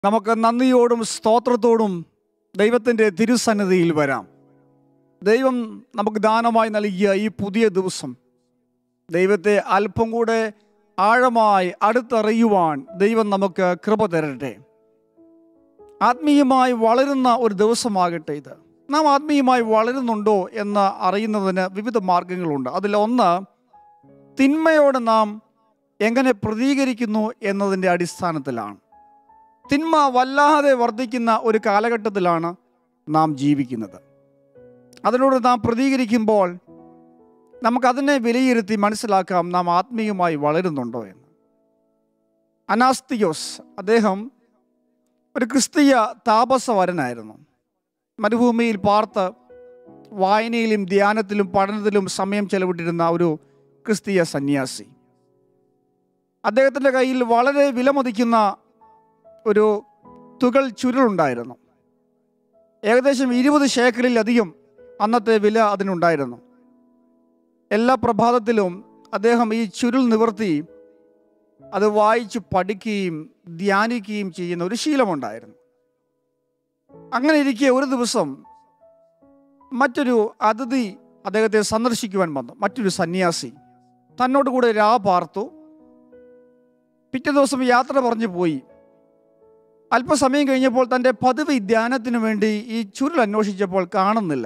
നമുക്ക് നന്ദിയോടും സ്തോത്രത്തോടും ദൈവത്തിൻ്റെ തിരുസന്നിധിയിൽ വരാം ദൈവം നമുക്ക് ദാനമായി നൽകിയ ഈ പുതിയ ദിവസം ദൈവത്തെ അല്പം കൂടെ ആഴമായി അടുത്തറിയുവാൻ ദൈവം നമുക്ക് കൃപ തരട്ടെ ആത്മീയമായി വളരുന്ന ഒരു ദിവസമാകട്ടെ ഇത് നാം ആത്മീയമായി വളരുന്നുണ്ടോ എന്ന് അറിയുന്നതിന് വിവിധ മാർഗങ്ങളുണ്ട് അതിലൊന്ന് തിന്മയോട് നാം എങ്ങനെ പ്രതികരിക്കുന്നു എന്നതിൻ്റെ അടിസ്ഥാനത്തിലാണ് തിന്മ വല്ലാതെ വർദ്ധിക്കുന്ന ഒരു കാലഘട്ടത്തിലാണ് നാം ജീവിക്കുന്നത് അതിനോട് നാം പ്രതികരിക്കുമ്പോൾ നമുക്കതിനെ വിലയിരുത്തി മനസ്സിലാക്കാം നാം ആത്മീയമായി വളരുന്നുണ്ടോ എന്ന് അനാസ്തിയോസ് അദ്ദേഹം ഒരു ക്രിസ്തീയ താപസവരനായിരുന്നു മരുഭൂമിയിൽ പാർത്ത് വായനയിലും ധ്യാനത്തിലും പഠനത്തിലും സമയം ചെലവിട്ടിരുന്ന ഒരു ക്രിസ്തീയ സന്യാസി അദ്ദേഹത്തിൻ്റെ കയ്യിൽ വളരെ വിലമതിക്കുന്ന ഒരു തുകൾ ചുരുളുണ്ടായിരുന്നു ഏകദേശം ഇരുപത് ശേഖരിലധികം അന്നത്തെ വില അതിനുണ്ടായിരുന്നു എല്ലാ പ്രഭാതത്തിലും അദ്ദേഹം ഈ ചുരുൾ നിവർത്തി അത് വായിച്ച് പഠിക്കുകയും ധ്യാനിക്കുകയും ചെയ്യുന്ന ഒരു ശീലമുണ്ടായിരുന്നു അങ്ങനെ ഇരിക്കെ ഒരു ദിവസം മറ്റൊരു അതിഥി അദ്ദേഹത്തെ സന്ദർശിക്കുവാൻ വന്നു മറ്റൊരു സന്യാസി തന്നോട് കൂടെ രാ പാർത്തു പിറ്റേ ദിവസം യാത്ര പറഞ്ഞു പോയി അല്പസമയം കഴിഞ്ഞപ്പോൾ തൻ്റെ പതിവ് ധ്യാനത്തിന് വേണ്ടി ഈ ചുരുൾ അന്വേഷിച്ചപ്പോൾ കാണുന്നില്ല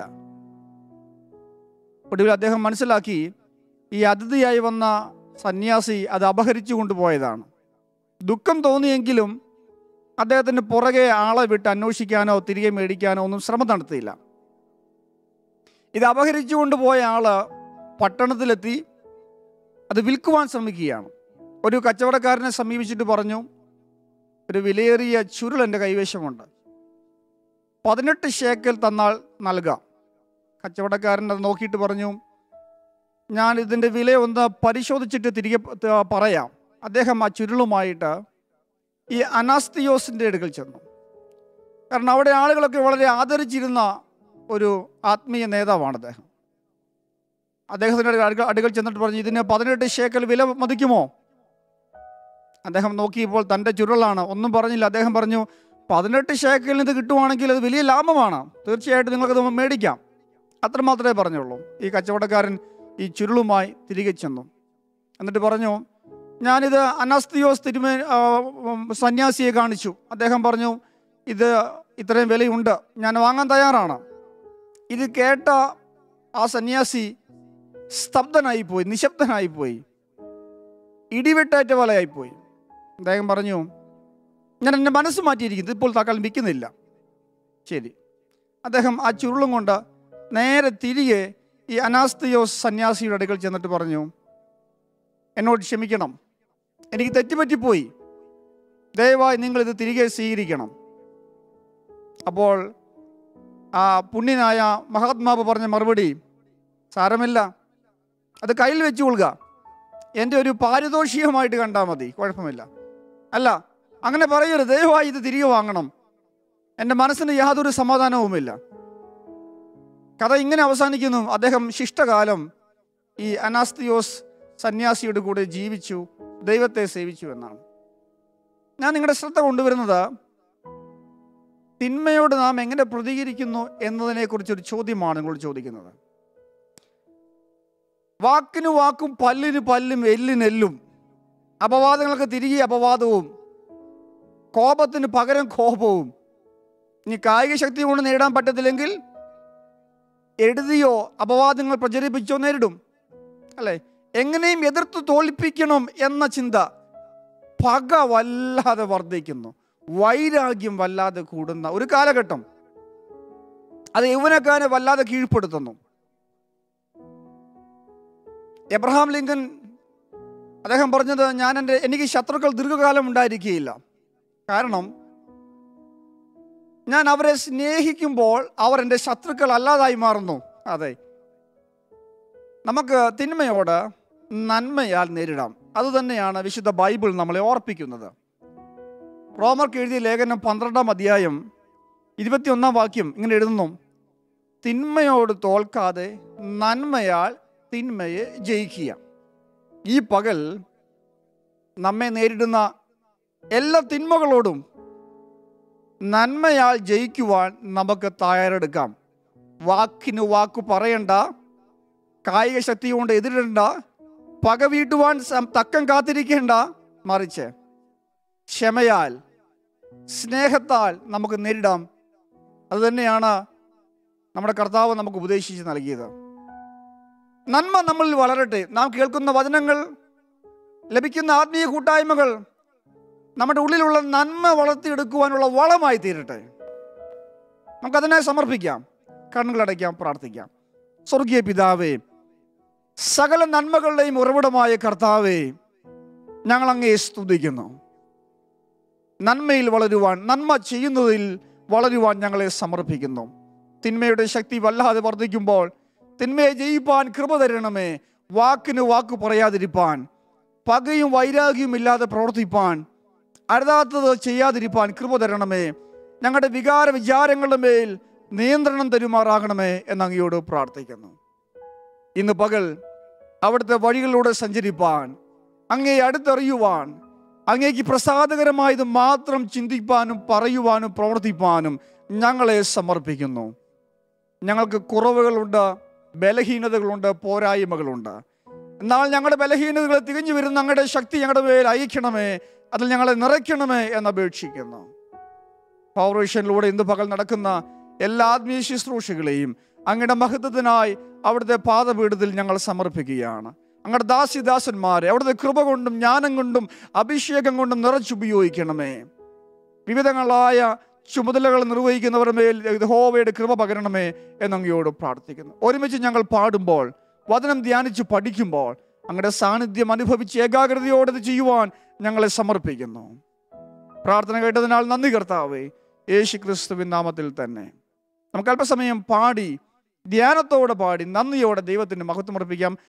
ഒടുവിൽ അദ്ദേഹം മനസ്സിലാക്കി ഈ അതിഥിയായി വന്ന സന്യാസി അത് അപഹരിച്ചു കൊണ്ടുപോയതാണ് ദുഃഖം തോന്നിയെങ്കിലും അദ്ദേഹത്തിന് പുറകെ ആളെ വിട്ട് അന്വേഷിക്കാനോ തിരികെ മേടിക്കാനോ ഒന്നും ശ്രമം നടത്തിയില്ല ഇത് അപഹരിച്ചു കൊണ്ടുപോയ ആള് പട്ടണത്തിലെത്തി അത് വിൽക്കുവാൻ ശ്രമിക്കുകയാണ് ഒരു കച്ചവടക്കാരനെ സമീപിച്ചിട്ട് പറഞ്ഞു ഒരു വിലയേറിയ ചുരുൾ എൻ്റെ കൈവശമുണ്ട് പതിനെട്ട് ഷേക്കൽ തന്നാൽ നൽകാം കച്ചവടക്കാരൻ അത് നോക്കിയിട്ട് പറഞ്ഞു ഞാൻ ഇതിൻ്റെ വില ഒന്ന് പരിശോധിച്ചിട്ട് തിരികെ ത- പറയാം അദ്ദേഹം ആ ചുരുളുമായിട്ട് ഈ അനാസ്തിയോസിൻ്റെ അടുക്കൽ ചെന്നു കാരണം അവിടെ ആളുകളൊക്കെ വളരെ ആദരിച്ചിരുന്ന ഒരു ആത്മീയ നേതാവാണ് അദ്ദേഹം അദ്ദേഹത്തിൻ്റെ അടുക്കൽ അടുക്കൽ ചെന്നിട്ട് പറഞ്ഞു ഇതിന് പതിനെട്ട് ഷേക്കൽ വില മതിക്കുമോ അദ്ദേഹം നോക്കിയപ്പോൾ തൻ്റെ ചുരുളാണ് ഒന്നും പറഞ്ഞില്ല അദ്ദേഹം പറഞ്ഞു പതിനെട്ട് ഷേക്കലിന് ഇത് കിട്ടുവാണെങ്കിൽ അത് വലിയ ലാഭമാണ് തീർച്ചയായിട്ടും നിങ്ങൾക്കത് മേടിക്കാം അത്ര മാത്രമേ പറഞ്ഞുള്ളൂ ഈ കച്ചവടക്കാരൻ ഈ ചുരുളുമായി തിരികെ ചെന്നു എന്നിട്ട് പറഞ്ഞു ഞാനിത് അനാസ്തിയോസ് തിരുമേ ആ, ഉം, സന്യാസിയെ കാണിച്ചു അദ്ദേഹം പറഞ്ഞു ഇത് ഇത്രയും വിലയുണ്ട് ഞാൻ വാങ്ങാൻ തയ്യാറാണ് ഇത് കേട്ട ആ സന്യാസി സ്തബ്ധനായിപ്പോയി നിശബ്ദനായിപ്പോയി ഇടിവെട്ടേറ്റ പോലെയായിപ്പോയി അദ്ദേഹം പറഞ്ഞു ഞാൻ എൻ്റെ മനസ്സ് മാറ്റിയിരിക്കുന്നു ഇപ്പോൾ തൽക്കാലം വിൽക്കുന്നില്ല ശരി അദ്ദേഹം ആ ചുരുളും കൊണ്ട് നേരെ തിരികെ ഈ അനാസ്തിയോസ് സന്യാസിയുടെ അടുക്കൽ ചെന്നിട്ട് പറഞ്ഞു എന്നോട് ക്ഷമിക്കണം എനിക്ക് തെറ്റുപറ്റിപ്പോയി ദയവായി നിങ്ങൾ ഇത് തിരികെ സ്വീകരിക്കണം അപ്പോൾ ആ പുണ്യനായ മഹാത്മാവ് പറഞ്ഞ മറുപടി സാരമില്ല അത് കയ്യിൽ വെച്ചു കൊള്ളുക എൻ്റെ ഒരു പാരിതോഷികമായിട്ട് കണ്ടാൽ മതി കുഴപ്പമില്ല അല്ല അങ്ങനെ പറയരുത് ദയവായി ഇത് തിരികെ വാങ്ങണം എൻ്റെ മനസ്സിന് യാതൊരു സമാധാനവുമില്ല കഥ ഇങ്ങനെ അവസാനിക്കുന്നു അദ്ദേഹം ശിഷ്ടകാലം ഈ അനാസ്തിയോസ് സന്യാസിയുടെ കൂടെ ജീവിച്ചു ദൈവത്തെ സേവിച്ചു എന്നാണ് ഞാൻ നിങ്ങളുടെ ശ്രദ്ധ കൊണ്ടുവരുന്നത് തിന്മയോട് നാം എങ്ങനെ പ്രതികരിക്കുന്നു എന്നതിനെക്കുറിച്ചൊരു ചോദ്യമാണ് നിങ്ങൾ ചോദിക്കുന്നത് വാക്കിന് വാക്കും പല്ലിന് പല്ലും എല്ലിന് എല്ലും അപവാദങ്ങൾക്ക് തിരികെ അപവാദവും കോപത്തിന് പകരം കോപവും ഇനി കായിക ശക്തി കൊണ്ട് നേടാൻ പറ്റത്തില്ലെങ്കിൽ എഴുതിയോ അപവാദങ്ങൾ പ്രചരിപ്പിച്ചോ നേരിടും അല്ലേ എങ്ങനെയും എതിർത്ത് തോൽപ്പിക്കണം എന്ന ചിന്ത പക വല്ലാതെ വർദ്ധിക്കുന്നു വൈരാഗ്യം വല്ലാതെ കൂടുന്ന ഒരു കാലഘട്ടം അത് യൗവനക്കാരെ വല്ലാതെ കീഴ്പ്പെടുത്തുന്നു എബ്രഹാം ലിങ്കൻ അദ്ദേഹം പറഞ്ഞത് ഞാൻ എൻ്റെ എനിക്ക് ശത്രുക്കൾ ദീർഘകാലം ഉണ്ടായിരിക്കുകയില്ല കാരണം ഞാൻ അവരെ സ്നേഹിക്കുമ്പോൾ അവർ എൻ്റെ ശത്രുക്കൾ അല്ലാതായി മാറുന്നു അതെ നമുക്ക് തിന്മയോട് നന്മയാൽ നേരിടാം അതുതന്നെയാണ് വിശുദ്ധ ബൈബിൾ നമ്മളെ ഓർപ്പിക്കുന്നത് റോമർക്ക് എഴുതിയ ലേഖനം പന്ത്രണ്ടാം അധ്യായം ഇരുപത്തിയൊന്നാം വാക്യം ഇങ്ങനെ എഴുതുന്നു തിന്മയോട് തോൽക്കാതെ നന്മയാൽ തിന്മയെ ജയിക്കുക ഈ പകൽ നമ്മെ നേരിടുന്ന എല്ലാ തിന്മകളോടും നന്മയാൽ ജയിക്കുവാൻ നമുക്ക് തയ്യാറെടുക്കാം വാക്കിന് വാക്ക് പറയണ്ട കായിക ശക്തി കൊണ്ട് എതിരിടണ്ട പക വീട്ടുവാൻ സം- തക്കം കാത്തിരിക്കേണ്ട മറിച്ച് ക്ഷമയാൽ സ്നേഹത്താൽ നമുക്ക് നേരിടാം അതുതന്നെയാണ് നമ്മുടെ കർത്താവ് നമുക്ക് ഉപദേശിച്ച് നൽകിയത് നന്മ നമ്മളിൽ വളരട്ടെ നാം കേൾക്കുന്ന വചനങ്ങൾ ലഭിക്കുന്ന ആത്മീയ കൂട്ടായ്മകൾ നമ്മുടെ ഉള്ളിലുള്ള നന്മ വളർത്തിയെടുക്കുവാനുള്ള വളമായി തീരട്ടെ നമുക്കതിനെ സമർപ്പിക്കാം കണ്ണുകളടയ്ക്കാം പ്രാർത്ഥിക്കാം സ്വർഗീയ പിതാവേ സകല നന്മകളുടെയും ഉറവിടമായ കർത്താവേ ഞങ്ങൾ അങ്ങേ സ്തുതിക്കുന്നു നന്മയിൽ വളരുവാൻ നന്മ ചെയ്യുന്നതിൽ വളരുവാൻ ഞങ്ങളെ സമർപ്പിക്കുന്നു തിന്മയുടെ ശക്തി വല്ലാതെ വർദ്ധിക്കുമ്പോൾ തിന്മയെ ജയിപ്പാൻ കൃപ തരണമേ വാക്കിന് വാക്ക് പറയാതിരിപ്പാൻ പകയും വൈരാഗ്യവും ഇല്ലാതെ പ്രവർത്തിപ്പാൻ അരുതാത്തത് ചെയ്യാതിരിപ്പാൻ കൃപ തരണമേ ഞങ്ങളുടെ വികാര വിചാരങ്ങളുടെ മേൽ നിയന്ത്രണം തരുമാറാകണമേ എന്ന് അങ്ങയോട് പ്രാർത്ഥിക്കുന്നു ഇന്ന് പകൽ അവിടുത്തെ വഴികളിലൂടെ സഞ്ചരിപ്പാൻ അങ്ങയെ അടുത്തറിയുവാൻ അങ്ങേക്ക് പ്രസാദകരമായത് മാത്രം ചിന്തിപ്പാനും പറയുവാനും പ്രവർത്തിപ്പാനും ഞങ്ങളെ സമർപ്പിക്കുന്നു ഞങ്ങൾക്ക് കുറവുകളുണ്ട് ബലഹീനതകളുണ്ട് പോരായ്മകളുണ്ട് എന്നാൽ ഞങ്ങളുടെ ബലഹീനതകൾ തികഞ്ഞു വരുന്ന ഞങ്ങളുടെ ശക്തി ഞങ്ങളുടെ മേൽ അയക്കണമേ അതിൽ ഞങ്ങളെ നിറയ്ക്കണമേ എന്ന് അപേക്ഷിക്കുന്നു പൗർവേഷനിലൂടെ ഇന്ന് പകൽ നടക്കുന്ന എല്ലാ ആത്മീയ ശുശ്രൂഷകളെയും അങ്ങയുടെ മഹത്വത്തിനായി അവിടുത്തെ പാദപീഠത്തിൽ ഞങ്ങൾ സമർപ്പിക്കുകയാണ് അങ്ങയുടെ ദാസിദാസന്മാരെ അവിടുത്തെ കൃപ കൊണ്ടും ജ്ഞാനം കൊണ്ടും അഭിഷേകം കൊണ്ടും നിറച്ചുപയോഗിക്കണമേ വിവിധങ്ങളായ ചുമതലകൾ നിർവഹിക്കുന്നവരുടെ മേൽ യഹോവയുടെ കൃപ പകരണമേ എന്നങ്ങയോട് പ്രാർത്ഥിക്കുന്നു ഒരുമിച്ച് ഞങ്ങൾ പാടുമ്പോൾ വചനം ധ്യാനിച്ച് പഠിക്കുമ്പോൾ അങ്ങയുടെ സാന്നിധ്യം അനുഭവിച്ച് ഏകാഗ്രതയോടെ ഇത് ചെയ്യുവാൻ ഞങ്ങളെ സമർപ്പിക്കുന്നു പ്രാർത്ഥന കേട്ടതിനാൽ നന്ദി കർത്താവേ യേശു ക്രിസ്തുവിൻ നാമത്തിൽ തന്നെ നമുക്ക് അല്പസമയം പാടി ധ്യാനത്തോടെ പാടി നന്ദിയോടെ ദൈവത്തിന് മഹത്വമർപ്പിക്കാം